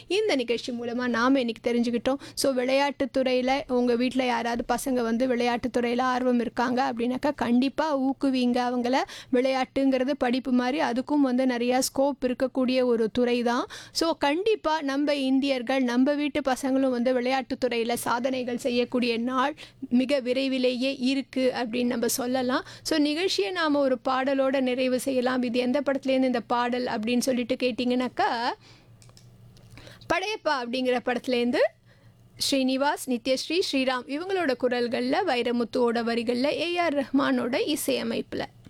இந்த நிகழ்ச்சி மூலமாக நாம் இன்னைக்கு தெரிஞ்சுக்கிட்டோம் ஸோ விளையாட்டுத்துறையில் உங்கள் வீட்டில் யாராவது பசங்க வந்து விளையாட்டுத்துறையில் ஆர்வம் இருக்காங்க அப்படின்னாக்கா கண்டிப்பாக ஊக்குவிங்க அவங்கள விளையாட்டுங்கிறது படிப்பு மாதிரி அதுக்கும் வந்து நிறையா ஸ்கோப் இருக்கக்கூடிய ஒரு துறை தான் ஸோ கண்டிப்பாக நம்ம இந்தியர்கள் நம்ம வீட்டு பசங்களும் வந்து விளையாட்டுத்துறையில் சாதனைகள் செய்யக்கூடிய நாள் மிக விரைவிலேயே இருக்குது அப்படின்னு நம்ம சொல்லலாம் ஸோ நிகழ்ச்சியை நாம் ஒரு பாடலோட நிறைவு செய்யலாம் இது எந்த படத்துலேருந்து இந்த பாடல் அப்படின்னு சொல்லிட்டு கேட்டிங்கனாக்கா படையப்பா அப்படிங்கிற படத்துலேருந்து ஸ்ரீனிவாஸ் நித்யஸ்ரீ ஸ்ரீராம் இவங்களோட குரல்களில் வைரமுத்துவோட வரிகளில் ஏஆர் ரஹ்மானோட இசையமைப்பில்